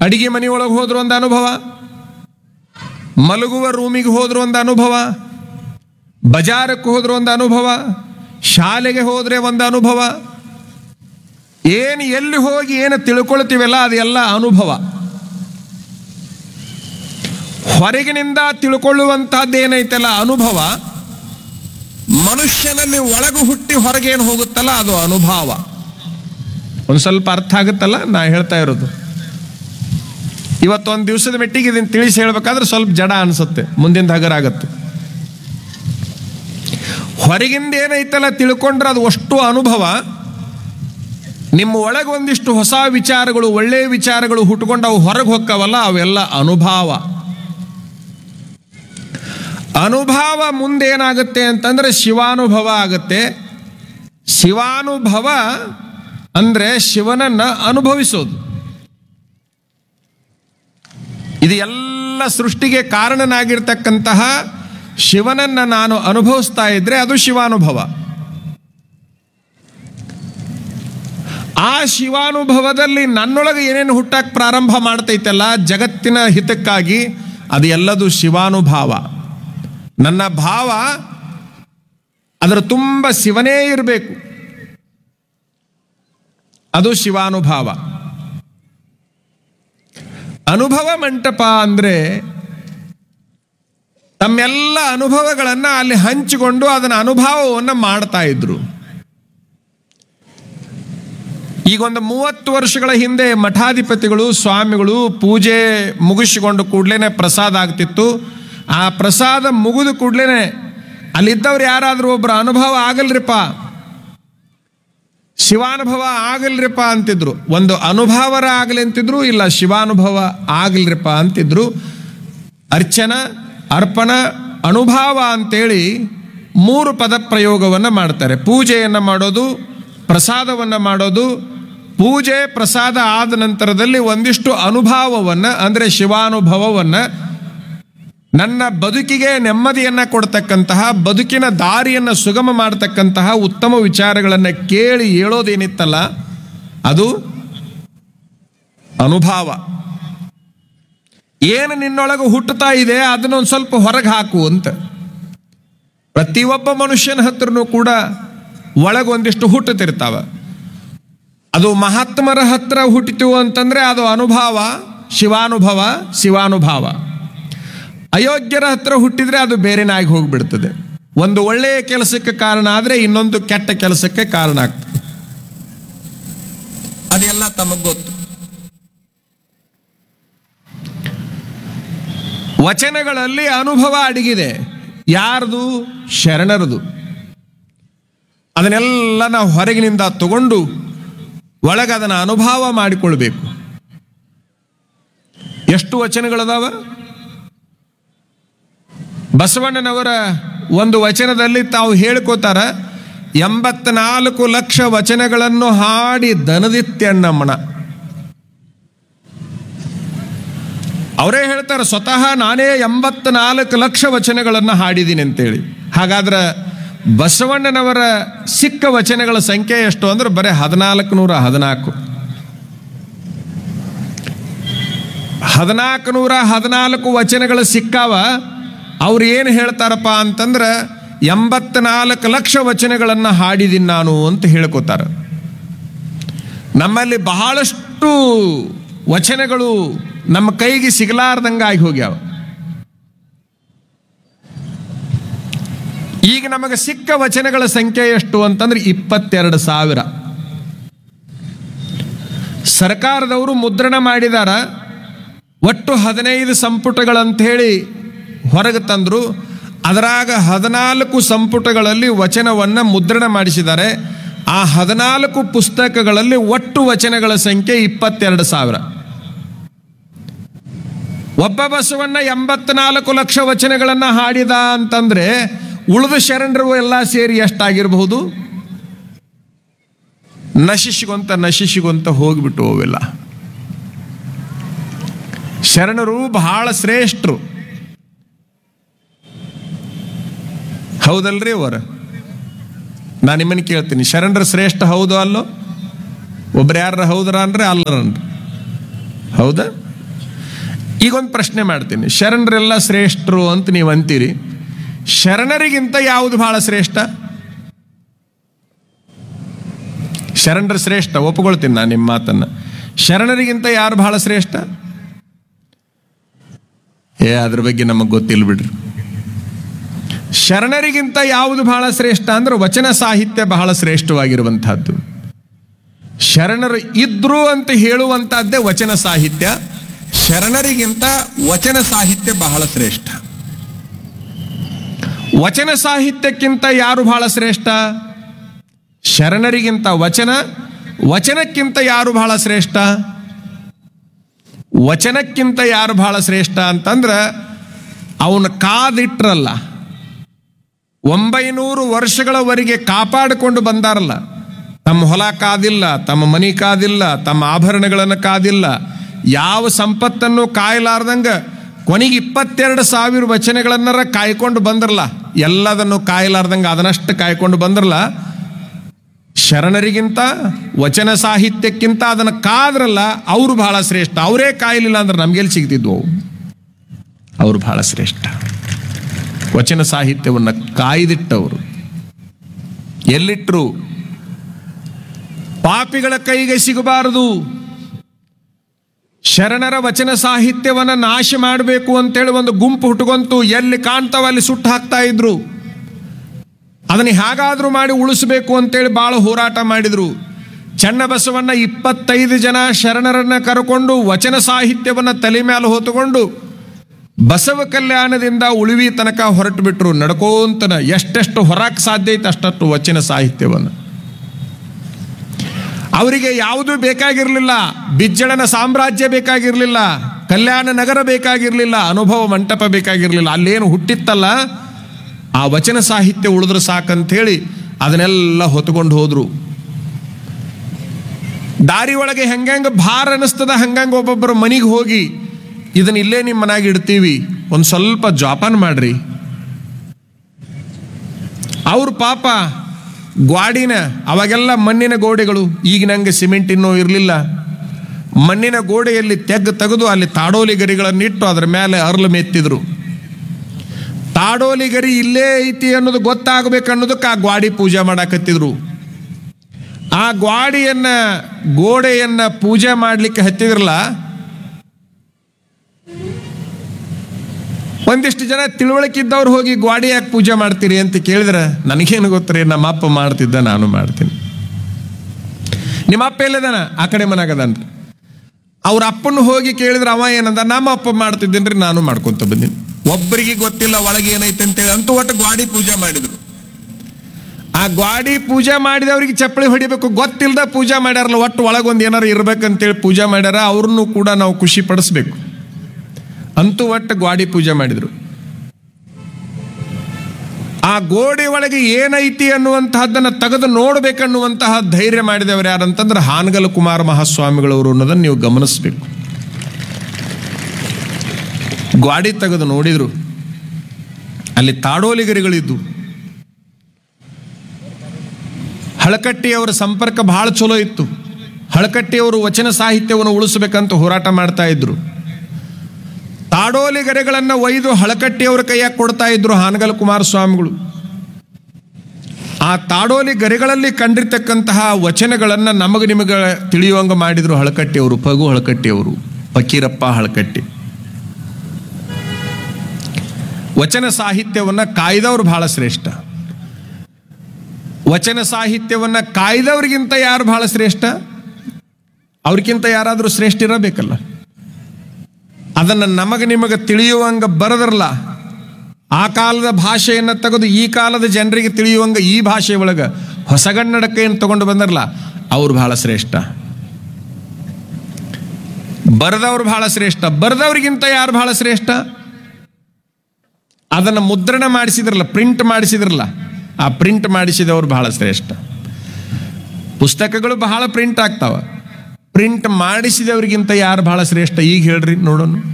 ಅಡಿಗೆ ಮನೆಯೊಳಗೆ ಹೋದ್ರು ಒಂದು ಅನುಭವ ಮಲಗುವ ರೂಮಿಗೆ ಹೋದ್ರು ಒಂದು ಅನುಭವ ಬಜಾರಕ್ಕೆ ಹೋದ್ರು ಒಂದು ಅನುಭವ ಶಾಲೆಗೆ ಹೋದ್ರೆ ಒಂದು ಅನುಭವ ಏನು ಎಲ್ಲಿ ಹೋಗಿ ಏನು ತಿಳ್ಕೊಳ್ತೀವಲ್ಲ ಅದೆಲ್ಲ ಅನುಭವ ಹೊರಗಿನಿಂದ ತಿಳ್ಕೊಳ್ಳುವಂತಹದ್ದು ಏನೈತಲ್ಲ ಅನುಭವ ಮನುಷ್ಯನಲ್ಲಿ ಒಳಗು ಹುಟ್ಟಿ ಹೊರಗೇನು ಹೋಗುತ್ತಲ್ಲ ಅದು ಅನುಭವ ಒಂದು ಸ್ವಲ್ಪ ಅರ್ಥ ಆಗುತ್ತಲ್ಲ ನಾ ಹೇಳ್ತಾ ಇರೋದು ಇವತ್ತೊಂದು ದಿವಸದ ಮೆಟ್ಟಿಗೆ ಇದನ್ನು ತಿಳಿಸಿ ಹೇಳ್ಬೇಕಾದ್ರೆ ಸ್ವಲ್ಪ ಜಡ ಅನಿಸುತ್ತೆ ಮುಂದಿನ ಹಗರಾಗತ್ತೆ ಹೊರಗಿಂದ ಏನೈತಲ್ಲ ತಿಳ್ಕೊಂಡ್ರೆ ಅದು ಅಷ್ಟು ಅನುಭವ ನಿಮ್ಮ ಒಳಗೆ ಒಂದಿಷ್ಟು ಹೊಸ ವಿಚಾರಗಳು ಒಳ್ಳೆಯ ವಿಚಾರಗಳು ಹುಟ್ಕೊಂಡು ಅವು ಹೊರಗೆ ಹೊಕ್ಕವಲ್ಲ ಅವೆಲ್ಲ ಅನುಭವ ಅನುಭವ ಮುಂದೇನಾಗುತ್ತೆ ಅಂತಂದ್ರೆ ಶಿವಾನುಭವ ಆಗುತ್ತೆ ಶಿವಾನುಭವ ಅಂದ್ರೆ ಶಿವನನ್ನ ಅನುಭವಿಸೋದು ಇದು ಎಲ್ಲ ಸೃಷ್ಟಿಗೆ ಕಾರಣನಾಗಿರ್ತಕ್ಕಂತಹ ಶಿವನನ್ನ ನಾನು ಅನುಭವಿಸ್ತಾ ಇದ್ರೆ ಅದು ಶಿವಾನುಭವ ಆ ಶಿವಾನುಭವದಲ್ಲಿ ನನ್ನೊಳಗೆ ಏನೇನು ಹುಟ್ಟಕ್ಕೆ ಪ್ರಾರಂಭ ಮಾಡ್ತೈತಲ್ಲ ಜಗತ್ತಿನ ಹಿತಕ್ಕಾಗಿ ಅದು ಎಲ್ಲದು ಶಿವಾನುಭಾವ ನನ್ನ ಭಾವ ಅದರ ತುಂಬ ಶಿವನೇ ಇರಬೇಕು ಅದು ಶಿವಾನುಭಾವ ಅನುಭವ ಮಂಟಪ ಅಂದ್ರೆ ತಮ್ಮೆಲ್ಲ ಅನುಭವಗಳನ್ನ ಅಲ್ಲಿ ಹಂಚಿಕೊಂಡು ಅದನ್ನ ಅನುಭವವನ್ನು ಮಾಡ್ತಾ ಇದ್ರು ಈಗೊಂದು ಮೂವತ್ತು ವರ್ಷಗಳ ಹಿಂದೆ ಮಠಾಧಿಪತಿಗಳು ಸ್ವಾಮಿಗಳು ಪೂಜೆ ಮುಗಿಸಿಕೊಂಡು ಕೂಡ್ಲೇನೆ ಪ್ರಸಾದ ಆಗ್ತಿತ್ತು ಆ ಪ್ರಸಾದ ಮುಗಿದು ಕೂಡ್ಲೇನೆ ಅಲ್ಲಿದ್ದವ್ರು ಯಾರಾದರೂ ಒಬ್ರು ಅನುಭವ ಆಗಲ್ರಿಪ್ಪ ಶಿವಾನುಭವ ಆಗಲ್ರಿಪ್ಪ ಅಂತಿದ್ರು ಒಂದು ಅನುಭವರ ಆಗಲಿ ಅಂತಿದ್ರು ಇಲ್ಲ ಶಿವಾನುಭವ ಆಗಲ್ರಿಪ್ಪ ಅಂತಿದ್ರು ಅರ್ಚನ ಅರ್ಪಣ ಅನುಭವ ಅಂತೇಳಿ ಮೂರು ಪದ ಪ್ರಯೋಗವನ್ನು ಮಾಡ್ತಾರೆ ಪೂಜೆಯನ್ನು ಮಾಡೋದು ಪ್ರಸಾದವನ್ನು ಮಾಡೋದು ಪೂಜೆ ಪ್ರಸಾದ ಆದ ನಂತರದಲ್ಲಿ ಒಂದಿಷ್ಟು ಅನುಭವವನ್ನು ಅಂದರೆ ಶಿವಾನುಭವವನ್ನು ನನ್ನ ಬದುಕಿಗೆ ನೆಮ್ಮದಿಯನ್ನ ಕೊಡ್ತಕ್ಕಂತಹ ಬದುಕಿನ ದಾರಿಯನ್ನ ಸುಗಮ ಮಾಡತಕ್ಕಂತಹ ಉತ್ತಮ ವಿಚಾರಗಳನ್ನು ಕೇಳಿ ಹೇಳೋದೇನಿತ್ತಲ್ಲ ಅದು ಅನುಭವ ಏನು ನಿನ್ನೊಳಗೆ ಹುಟ್ಟುತ್ತಾ ಇದೆ ಅದನ್ನೊಂದು ಸ್ವಲ್ಪ ಹೊರಗೆ ಹಾಕು ಅಂತ ಪ್ರತಿಯೊಬ್ಬ ಮನುಷ್ಯನ ಹತ್ರನೂ ಕೂಡ ಒಳಗೊಂದಿಷ್ಟು ಹುಟ್ಟುತ್ತಿರ್ತಾವ ಅದು ಮಹಾತ್ಮರ ಹತ್ರ ಹುಟ್ಟಿತು ಅಂತಂದ್ರೆ ಅದು ಅನುಭವ ಶಿವಾನುಭವ ಶಿವಾನುಭವ ಅಯೋಗ್ಯರ ಹತ್ರ ಹುಟ್ಟಿದ್ರೆ ಅದು ಬೇರೆನಾಗಿ ಹೋಗ್ಬಿಡ್ತದೆ ಒಂದು ಒಳ್ಳೆಯ ಕೆಲಸಕ್ಕೆ ಕಾರಣ ಆದರೆ ಇನ್ನೊಂದು ಕೆಟ್ಟ ಕೆಲಸಕ್ಕೆ ಕಾರಣ ಆಗ್ತದೆ ಅದೆಲ್ಲ ತಮಗೆ ಗೊತ್ತು ವಚನಗಳಲ್ಲಿ ಅನುಭವ ಅಡಗಿದೆ ಯಾರ್ದು ಶರಣರದು ಅದನ್ನೆಲ್ಲ ನಾವು ಹೊರಗಿನಿಂದ ತಗೊಂಡು ಒಳಗೆ ಅದನ್ನು ಅನುಭವ ಮಾಡಿಕೊಳ್ಬೇಕು ಎಷ್ಟು ವಚನಗಳದಾವ ಬಸವಣ್ಣನವರ ಒಂದು ವಚನದಲ್ಲಿ ತಾವು ಹೇಳ್ಕೋತಾರ ಎಂಬತ್ನಾಲ್ಕು ಲಕ್ಷ ವಚನಗಳನ್ನು ಹಾಡಿ ದನದಿತ್ಯಣ್ಣಮ್ಮನ ಅವರೇ ಹೇಳ್ತಾರೆ ಸ್ವತಃ ನಾನೇ ಎಂಬತ್ನಾಲ್ಕು ಲಕ್ಷ ವಚನಗಳನ್ನು ಹಾಡಿದ್ದೀನಿ ಅಂತೇಳಿ ಹಾಗಾದ್ರೆ ಬಸವಣ್ಣನವರ ಸಿಕ್ಕ ವಚನಗಳ ಸಂಖ್ಯೆ ಎಷ್ಟು ಅಂದ್ರೆ ಬರೀ ಹದಿನಾಲ್ಕು ನೂರ ಹದಿನಾಲ್ಕು ಹದಿನಾಲ್ಕು ನೂರ ಹದಿನಾಲ್ಕು ವಚನಗಳು ಸಿಕ್ಕಾವ ಅವ್ರು ಏನು ಹೇಳ್ತಾರಪ್ಪ ಅಂತಂದ್ರೆ ಎಂಬತ್ನಾಲ್ಕು ಲಕ್ಷ ವಚನಗಳನ್ನು ಹಾಡಿದ್ದೀನಿ ನಾನು ಅಂತ ಹೇಳ್ಕೊತಾರೆ ನಮ್ಮಲ್ಲಿ ಬಹಳಷ್ಟು ವಚನಗಳು ನಮ್ಮ ಕೈಗೆ ಸಿಗಲಾರ್ದಂಗೆ ಆಗಿ ಹೋಗ್ಯಾವ ಈಗ ನಮಗೆ ಸಿಕ್ಕ ವಚನಗಳ ಸಂಖ್ಯೆ ಎಷ್ಟು ಅಂತಂದ್ರೆ ಇಪ್ಪತ್ತೆರಡು ಸಾವಿರ ಸರ್ಕಾರದವರು ಮುದ್ರಣ ಮಾಡಿದಾರ ಒಟ್ಟು ಹದಿನೈದು ಸಂಪುಟಗಳಂತ ಹೇಳಿ ಹೊರಗೆ ತಂದ್ರು ಅದರಾಗ ಹದಿನಾಲ್ಕು ಸಂಪುಟಗಳಲ್ಲಿ ವಚನವನ್ನು ಮುದ್ರಣ ಮಾಡಿಸಿದ್ದಾರೆ ಆ ಹದಿನಾಲ್ಕು ಪುಸ್ತಕಗಳಲ್ಲಿ ಒಟ್ಟು ವಚನಗಳ ಸಂಖ್ಯೆ ಇಪ್ಪತ್ತೆರಡು ಸಾವಿರ ಒಬ್ಬ ಬಸವಣ್ಣ ಎಂಬತ್ನಾಲ್ಕು ಲಕ್ಷ ವಚನಗಳನ್ನು ಹಾಡಿದ ಅಂತಂದ್ರೆ ಉಳಿದ ಶರಣರು ಎಲ್ಲ ಸೇರಿ ಎಷ್ಟಾಗಿರಬಹುದು ನಶಿಸಿಗೊಂತ ನಶಿಸಿಗೊಂತ ಹೋಗ್ಬಿಟ್ಟು ಅವೆಲ್ಲ ಶರಣರು ಬಹಳ ಶ್ರೇಷ್ಠರು ಹೌದಲ್ರಿ ಅವರ ನಾನು ನಿಮ್ಮನ್ನ ಕೇಳ್ತೀನಿ ಶರಣರ ಶ್ರೇಷ್ಠ ಹೌದು ಅಲ್ಲೋ ಒಬ್ರು ಯಾರ ಹೌದರ ಅಂದ್ರೆ ಅಲ್ಲರನ್ರಿ ಹೌದಾ ಈಗೊಂದು ಪ್ರಶ್ನೆ ಮಾಡ್ತೀನಿ ಶರಣರೆಲ್ಲ ಶ್ರೇಷ್ಠರು ಅಂತ ನೀವು ಅಂತೀರಿ ಶರಣರಿಗಿಂತ ಯಾವುದು ಬಹಳ ಶ್ರೇಷ್ಠ ಶರಣರ ಶ್ರೇಷ್ಠ ಒಪ್ಕೊಳ್ತೀನಿ ನಾನು ನಿಮ್ಮ ಮಾತನ್ನ ಶರಣರಿಗಿಂತ ಯಾರು ಬಹಳ ಶ್ರೇಷ್ಠ ಏ ಅದ್ರ ಬಗ್ಗೆ ನಮಗೆ ಗೊತ್ತಿಲ್ಲ ಬಿಡ್ರಿ ಶರಣರಿಗಿಂತ ಯಾವುದು ಬಹಳ ಶ್ರೇಷ್ಠ ಅಂದ್ರೆ ವಚನ ಸಾಹಿತ್ಯ ಬಹಳ ಶ್ರೇಷ್ಠವಾಗಿರುವಂತಹದ್ದು ಶರಣರು ಇದ್ರು ಅಂತ ಹೇಳುವಂತಹದ್ದೇ ವಚನ ಸಾಹಿತ್ಯ ಶರಣರಿಗಿಂತ ವಚನ ಸಾಹಿತ್ಯ ಬಹಳ ಶ್ರೇಷ್ಠ ವಚನ ಸಾಹಿತ್ಯಕ್ಕಿಂತ ಯಾರು ಬಹಳ ಶ್ರೇಷ್ಠ ಶರಣರಿಗಿಂತ ವಚನ ವಚನಕ್ಕಿಂತ ಯಾರು ಬಹಳ ಶ್ರೇಷ್ಠ ವಚನಕ್ಕಿಂತ ಯಾರು ಬಹಳ ಶ್ರೇಷ್ಠ ಅಂತಂದ್ರೆ ಅವನ ಕಾದಿಟ್ರಲ್ಲ ಒಂಬೈನೂರು ವರ್ಷಗಳವರೆಗೆ ಕಾಪಾಡಿಕೊಂಡು ಬಂದಾರಲ್ಲ ತಮ್ಮ ಹೊಲ ಕಾದಿಲ್ಲ ತಮ್ಮ ಮನಿ ಕಾದಿಲ್ಲ ತಮ್ಮ ಆಭರಣಗಳನ್ನು ಕಾದಿಲ್ಲ ಯಾವ ಸಂಪತ್ತನ್ನು ಕಾಯಲಾರ್ದಂಗ ಕೊನೆಗೆ ಇಪ್ಪತ್ತೆರಡು ಸಾವಿರ ವಚನಗಳನ್ನರ ಕಾಯ್ಕೊಂಡು ಬಂದ್ರಲ್ಲ ಎಲ್ಲದನ್ನು ಕಾಯಲಾರ್ದಂಗ ಅದನ್ನಷ್ಟು ಕಾಯ್ಕೊಂಡು ಬಂದ್ರಲ್ಲ ಶರಣರಿಗಿಂತ ವಚನ ಸಾಹಿತ್ಯಕ್ಕಿಂತ ಅದನ್ನು ಕಾದ್ರಲ್ಲ ಅವರು ಬಹಳ ಶ್ರೇಷ್ಠ ಅವರೇ ಕಾಯಲಿಲ್ಲ ಅಂದ್ರೆ ನಮ್ಗೆಲ್ಲಿ ಸಿಗ್ತಿದ್ವು ಅವು ಅವರು ಬಹಳ ಶ್ರೇಷ್ಠ ವಚನ ಸಾಹಿತ್ಯವನ್ನು ಕಾಯ್ದಿಟ್ಟವರು ಎಲ್ಲಿಟ್ರು ಪಾಪಿಗಳ ಕೈಗೆ ಸಿಗಬಾರದು ಶರಣರ ವಚನ ಸಾಹಿತ್ಯವನ್ನು ನಾಶ ಮಾಡಬೇಕು ಅಂತೇಳಿ ಒಂದು ಗುಂಪು ಹುಟ್ಟುಕೊಂತು ಎಲ್ಲಿ ಕಾಣ್ತಾವ ಅಲ್ಲಿ ಸುಟ್ಟು ಹಾಕ್ತಾ ಇದ್ರು ಅದನ್ನು ಹೇಗಾದ್ರೂ ಮಾಡಿ ಉಳಿಸಬೇಕು ಅಂತೇಳಿ ಭಾಳ ಹೋರಾಟ ಮಾಡಿದ್ರು ಚನ್ನಬಸವಣ್ಣ ಇಪ್ಪತ್ತೈದು ಜನ ಶರಣರನ್ನ ಕರ್ಕೊಂಡು ವಚನ ಸಾಹಿತ್ಯವನ್ನು ತಲೆ ಮೇಲೆ ಹೊತ್ತುಕೊಂಡು ಬಸವ ಕಲ್ಯಾಣದಿಂದ ಉಳಿವಿ ತನಕ ಹೊರಟು ಬಿಟ್ರು ನಡ್ಕೋಂತನ ಎಷ್ಟೆಷ್ಟು ಹೊರಕ್ಕೆ ಸಾಧ್ಯ ಐತೆ ಅಷ್ಟಷ್ಟು ವಚನ ಸಾಹಿತ್ಯವನ್ನು ಅವರಿಗೆ ಯಾವುದೂ ಬೇಕಾಗಿರಲಿಲ್ಲ ಬಿಜ್ಜಳನ ಸಾಮ್ರಾಜ್ಯ ಬೇಕಾಗಿರಲಿಲ್ಲ ಕಲ್ಯಾಣ ನಗರ ಬೇಕಾಗಿರಲಿಲ್ಲ ಅನುಭವ ಮಂಟಪ ಬೇಕಾಗಿರಲಿಲ್ಲ ಅಲ್ಲೇನು ಹುಟ್ಟಿತ್ತಲ್ಲ ಆ ವಚನ ಸಾಹಿತ್ಯ ಉಳಿದ್ರೆ ಸಾಕಂಥೇಳಿ ಅದನ್ನೆಲ್ಲ ಹೊತ್ಕೊಂಡು ಹೋದ್ರು ದಾರಿ ಒಳಗೆ ಹೆಂಗಂಗ ಭಾರ ಅನಿಸ್ತದ ಹಂಗಂಗ ಒಬ್ಬೊಬ್ಬರ ಮನೆಗೆ ಹೋಗಿ ಇದನ್ನ ಇಲ್ಲೇ ನಿಮ್ಮ ಮನೆಯಾಗ ಇಡ್ತೀವಿ ಒಂದು ಸ್ವಲ್ಪ ಜೋಪಾನ ಮಾಡ್ರಿ ಅವ್ರ ಪಾಪ ಗ್ವಾಡಿನ ಅವಾಗೆಲ್ಲ ಮಣ್ಣಿನ ಗೋಡೆಗಳು ಈಗ ನಂಗೆ ಸಿಮೆಂಟ್ ಇನ್ನೂ ಇರಲಿಲ್ಲ ಮಣ್ಣಿನ ಗೋಡೆಯಲ್ಲಿ ತೆಗ್ಗು ತೆಗೆದು ಅಲ್ಲಿ ತಾಡೋಲಿ ಗರಿಗಳನ್ನಿಟ್ಟು ಅದ್ರ ಮೇಲೆ ಅರ್ಲು ಮೆತ್ತಿದ್ರು ತಾಡೋಲಿ ಗರಿ ಇಲ್ಲೇ ಐತಿ ಅನ್ನೋದು ಗೊತ್ತಾಗಬೇಕು ಅನ್ನೋದಕ್ಕೆ ಆ ಗ್ವಾಡಿ ಪೂಜೆ ಮಾಡಾಕತ್ತಿದ್ರು ಆ ಗ್ವಾಡಿಯನ್ನ ಗೋಡೆಯನ್ನ ಪೂಜೆ ಮಾಡ್ಲಿಕ್ಕೆ ಹತ್ತಿದ್ರಲ್ಲ ಒಂದಿಷ್ಟು ಜನ ತಿಳುವಳಿಕಿದ್ದವ್ರು ಹೋಗಿ ಗ್ವಾಡಿ ಯಾಕೆ ಪೂಜೆ ಮಾಡ್ತೀರಿ ಅಂತ ಕೇಳಿದ್ರೆ ನನಗೇನು ಗೊತ್ತ್ರಿ ನಮ್ಮ ಅಪ್ಪ ಮಾಡ್ತಿದ್ದ ನಾನು ಮಾಡ್ತೀನಿ ನಿಮ್ಮ ಅಪ್ಪ ಎಲ್ಲದಾನ ಆ ಕಡೆ ಮನಾಗದನ್ರಿ ಅವ್ರ ಅಪ್ಪನ ಹೋಗಿ ಕೇಳಿದ್ರೆ ಅವ ಏನಂದ ನಮ್ಮ ಅಪ್ಪ ಮಾಡ್ತಿದ್ದೇನ್ರಿ ನಾನು ಮಾಡ್ಕೊಂತ ಬಂದೀನಿ ಒಬ್ಬರಿಗೆ ಗೊತ್ತಿಲ್ಲ ಒಳಗೆ ಏನೈತೆ ಅಂತೇಳಿ ಅಂತೂ ಒಟ್ಟು ಗ್ವಾಡಿ ಪೂಜೆ ಮಾಡಿದ್ರು ಆ ಗ್ವಾಡಿ ಪೂಜೆ ಮಾಡಿದವ್ರಿಗೆ ಚಪ್ಪಳಿ ಹೊಡಿಬೇಕು ಗೊತ್ತಿಲ್ಲದ ಪೂಜೆ ಮಾಡ್ಯಾರಲ್ಲ ಒಟ್ಟು ಒಳಗೊಂದು ಏನಾರು ಇರ್ಬೇಕಂತೇಳಿ ಪೂಜೆ ಮಾಡ್ಯಾರ ಅವ್ರನ್ನೂ ಕೂಡ ನಾವು ಖುಷಿ ಪಡಿಸ್ಬೇಕು ಅಂತೂ ಒಟ್ಟು ಗ್ವಾಡಿ ಪೂಜೆ ಮಾಡಿದ್ರು ಆ ಗೋಡೆ ಒಳಗೆ ಏನೈತಿ ಅನ್ನುವಂತಹದ್ದನ್ನು ತೆಗೆದು ನೋಡ್ಬೇಕನ್ನುವಂತಹ ಧೈರ್ಯ ಮಾಡಿದವರು ಯಾರಂತಂದ್ರೆ ಹಾನಗಲ್ ಕುಮಾರ ಮಹಾಸ್ವಾಮಿಗಳವರು ಅನ್ನೋದನ್ನು ನೀವು ಗಮನಿಸಬೇಕು ಗ್ವಾಡಿ ತೆಗೆದು ನೋಡಿದ್ರು ಅಲ್ಲಿ ತಾಡೋಲಿಗರಿಗಳಿದ್ದು ಹಳಕಟ್ಟಿಯವರ ಸಂಪರ್ಕ ಬಹಳ ಚಲೋ ಇತ್ತು ಹಳಕಟ್ಟಿಯವರು ವಚನ ಸಾಹಿತ್ಯವನ್ನು ಉಳಿಸಬೇಕಂತ ಹೋರಾಟ ಮಾಡ್ತಾ ಇದ್ರು ತಾಡೋಲಿಗರೆಗಳನ್ನು ಒಯ್ದು ಹಳಕಟ್ಟಿಯವರ ಕೈಯಾಗ ಕೊಡ್ತಾ ಇದ್ರು ಹಾನಗಲ್ ಕುಮಾರಸ್ವಾಮಿಗಳು ಆ ತಾಡೋಲಿ ಗರಿಗಳಲ್ಲಿ ಕಂಡಿರ್ತಕ್ಕಂತಹ ವಚನಗಳನ್ನು ನಮಗೆ ನಿಮಗೆ ತಿಳಿಯುವಂಗ ಮಾಡಿದ್ರು ಹಳಕಟ್ಟಿಯವರು ಪಗು ಹಳಕಟ್ಟಿಯವರು ಫಕೀರಪ್ಪ ಹಳಕಟ್ಟಿ ವಚನ ಸಾಹಿತ್ಯವನ್ನ ಕಾಯ್ದವ್ರು ಬಹಳ ಶ್ರೇಷ್ಠ ವಚನ ಸಾಹಿತ್ಯವನ್ನ ಕಾಯ್ದವ್ರಿಗಿಂತ ಯಾರು ಬಹಳ ಶ್ರೇಷ್ಠ ಅವ್ರಿಗಿಂತ ಯಾರಾದರೂ ಶ್ರೇಷ್ಠ ಇರಬೇಕಲ್ಲ ಅದನ್ನು ನಮಗೆ ನಿಮಗೆ ತಿಳಿಯುವಂಗ ಬರದ್ರಲ್ಲ ಆ ಕಾಲದ ಭಾಷೆಯನ್ನು ತೆಗೆದು ಈ ಕಾಲದ ಜನರಿಗೆ ತಿಳಿಯುವಂಗ ಈ ಭಾಷೆ ಒಳಗೆ ಹೊಸಗನ್ನಡಕೆಯನ್ನು ತಗೊಂಡು ಬಂದರಲ್ಲ ಅವ್ರು ಬಹಳ ಶ್ರೇಷ್ಠ ಬರೆದವ್ರು ಬಹಳ ಶ್ರೇಷ್ಠ ಬರೆದವ್ರಿಗಿಂತ ಯಾರು ಬಹಳ ಶ್ರೇಷ್ಠ ಅದನ್ನು ಮುದ್ರಣ ಮಾಡಿಸಿದ್ರಲ್ಲ ಪ್ರಿಂಟ್ ಮಾಡಿಸಿದ್ರಲ್ಲ ಆ ಪ್ರಿಂಟ್ ಮಾಡಿಸಿದವರು ಬಹಳ ಶ್ರೇಷ್ಠ ಪುಸ್ತಕಗಳು ಬಹಳ ಪ್ರಿಂಟ್ ಆಗ್ತಾವ ಪ್ರಿಂಟ್ ಮಾಡಿಸಿದವ್ರಿಗಿಂತ ಯಾರು ಬಹಳ ಶ್ರೇಷ್ಠ ಈಗ ಹೇಳ್ರಿ ನೋಡೋಣ